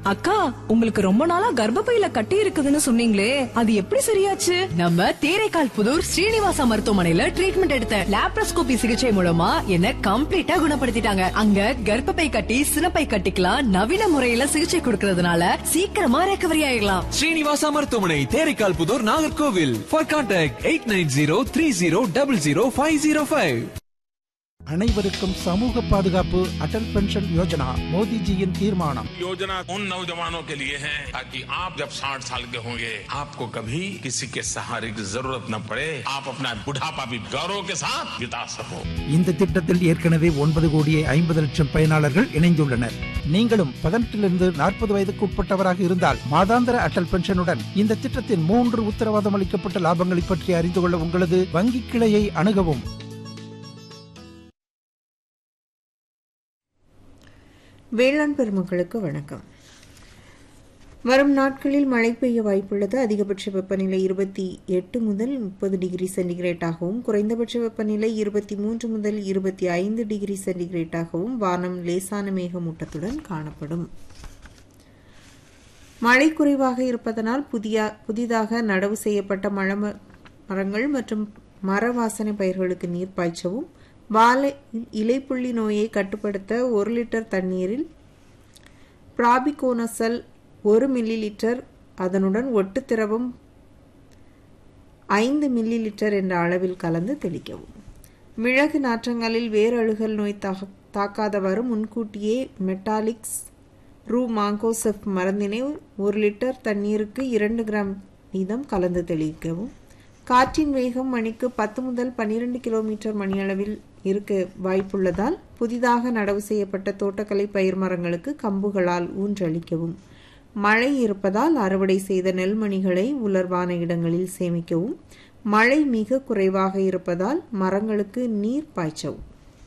அக்கா உங்களுக்கு ரொம்ப நாளா கர்ப்பப்பையில கட்டி இருக்குதுன்னு சொன்னீங்களே அது எப்படி சரியாச்சு நம்ம தேரைக்கால் புதூர் ஸ்ரீனிவாசா மருத்துவமனையில ட்ரீட்மெண்ட் எடுத்தேன் லாப்ரோஸ்கோபி சிகிச்சை மூலமா என்ன கம்ப்ளீட்டா குணப்படுத்திட்டாங்க அங்க கர்ப்பப்பை கட்டி சினப்பை கட்டிக்கலாம் நவீன முறையில சிகிச்சை கொடுக்கறதுனால சீக்கிரமா ரெக்கவரி ஆயிடலாம் ஸ்ரீனிவாசா மருத்துவமனை Theraikkal Puthur Nagercoil for contact eight nine zero three zero double zero five zero five அனைவருக்கும் சமூக பாதுகாப்பு அடல் பென்ஷன் யோஜனா மோடிஜியின் தீர்மானம் योजना उन नौजवानों के लिए है ताकि आप जब 60 साल के होंगे आपको कभी किसी के सहारे की जरूरत न पड़े आप अपना बुढ़ापा भी गौरव के साथ बिता सको இந்த திட்டத்தில் ஏற்கனவே ஒன்பது கோடியே ஐம்பது லட்சம் பயனாளர்கள் இணைந்துள்ளனர் நீங்களும் பதினெட்டிலிருந்து நாற்பது வயதுக்கு உட்பட்டவராக இருந்தால் மாதாந்திர அடல் பென்ஷனுடன் இந்த திட்டத்தின் மூன்று உத்தரவாதம் அளிக்கப்பட்ட லாபங்களை பற்றி அறிந்து கொள்ள உங்களது வங்கி கிளையை அணுகவும் வேளாண் பெருமக்களுக்கு வணக்கம் வரும் நாட்களில் மழை பெய்ய வாய்ப்புள்ளது அதிகபட்ச வெப்பநிலை இருபத்தி எட்டு முதல் முப்பது டிகிரி சென்டிகிரேட்டாகவும் குறைந்தபட்ச வெப்பநிலை இருபத்தி மூன்று முதல் இருபத்தி ஐந்து டிகிரி சென்டிகிரேட்டாகவும் வானம் லேசான மேகமூட்டத்துடன் காணப்படும் மழை குறைவாக இருப்பதனால் புதிய புதிதாக நடவு செய்யப்பட்ட மழ மரங்கள் மற்றும் மர வாசனை பயிர்களுக்கு நீர் பாய்ச்சவும் வாழை இலைப்புள்ளி நோயை கட்டுப்படுத்த ஒரு லிட்டர் தண்ணீரில் பிராபிகோனசல் ஒரு மில்லி லிட்டர் அதனுடன் ஒட்டு திரவம் ஐந்து மில்லி லிட்டர் என்ற அளவில் கலந்து தெளிக்கவும் மிளகு நாற்றங்களில் வேரழுகல் நோய் தாக்க- தாக்காதவாறு முன்கூட்டியே மெட்டாலிக்ஸ் ரூ மாங்கோசெஃப் மருந்தினை ஒரு லிட்டர் தண்ணீருக்கு இரண்டு கிராம் வீதம் கலந்து தெளிக்கவும் காற்றின் வேகம் மணிக்கு பத்து முதல் பன்னிரண்டு கிலோமீட்டர் மணியளவில் இருக்க வாய்ப்புள்ளதால் புதிதாக நடவு செய்யப்பட்ட தோட்டக்கலை பயிர் மரங்களுக்கு கம்புகளால் ஊன்றளிக்கவும் மழை இருப்பதால் அறுவடை செய்த நெல்மணிகளை உலர்வான இடங்களில் சேமிக்கவும் மழை மிக குறைவாக இருப்பதால் மரங்களுக்கு நீர் பாய்ச்சவும்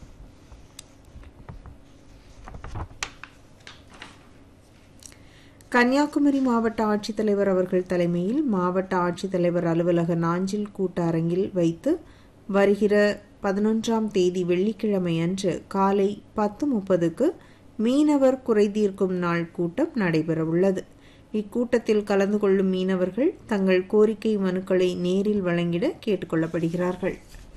கன்னியாகுமரி மாவட்ட ஆட்சித்தலைவர் அவர்கள் தலைமையில் மாவட்ட ஆட்சித்தலைவர் அலுவலக நாஞ்சில் கூட்ட அரங்கில் வைத்து வருகிற பதினொன்றாம் தேதி வெள்ளிக்கிழமை அன்று காலை பத்து முப்பதுக்கு மீனவர் குறைதீர்க்கும் நாள் கூட்டம் நடைபெறவுள்ளது இக்கூட்டத்தில் கலந்து கொள்ளும் மீனவர்கள் தங்கள் கோரிக்கை மனுக்களை நேரில் வழங்கிட கேட்டுக்கொள்ளப்படுகிறார்கள்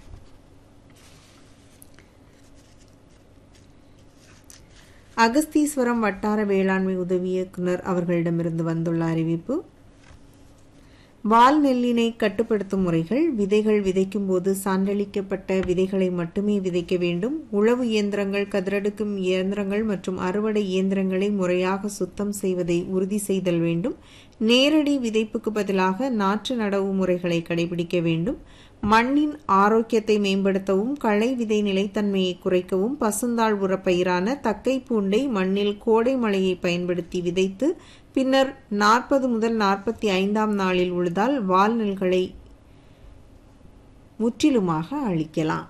அகஸ்தீஸ்வரம் வட்டார வேளாண்மை உதவி இயக்குனர் அவர்களிடமிருந்து வந்துள்ள அறிவிப்பு வால் நெல்லினை கட்டுப்படுத்தும் முறைகள் விதைகள் விதைக்கும் போது சான்றளிக்கப்பட்ட விதைகளை மட்டுமே விதைக்க வேண்டும் உழவு இயந்திரங்கள் கதிரெடுக்கும் இயந்திரங்கள் மற்றும் அறுவடை இயந்திரங்களை முறையாக சுத்தம் செய்வதை உறுதி செய்தல் வேண்டும் நேரடி விதைப்புக்கு பதிலாக நாற்று நடவு முறைகளை கடைபிடிக்க வேண்டும் மண்ணின் ஆரோக்கியத்தை மேம்படுத்தவும் களை விதை நிலைத்தன்மையை குறைக்கவும் பசுந்தாள் உரப்பயிரான தக்கை பூண்டை மண்ணில் கோடை மழையை பயன்படுத்தி விதைத்து பின்னர் நாற்பது முதல் நாற்பத்தி ஐந்தாம் நாளில் உழுதால் வால்நெல்களை முற்றிலுமாக அழிக்கலாம்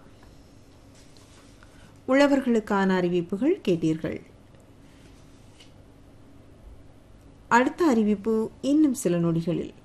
உழவர்களுக்கான அறிவிப்புகள் கேட்டீர்கள் அடுத்த அறிவிப்பு இன்னும் சில நொடிகளில்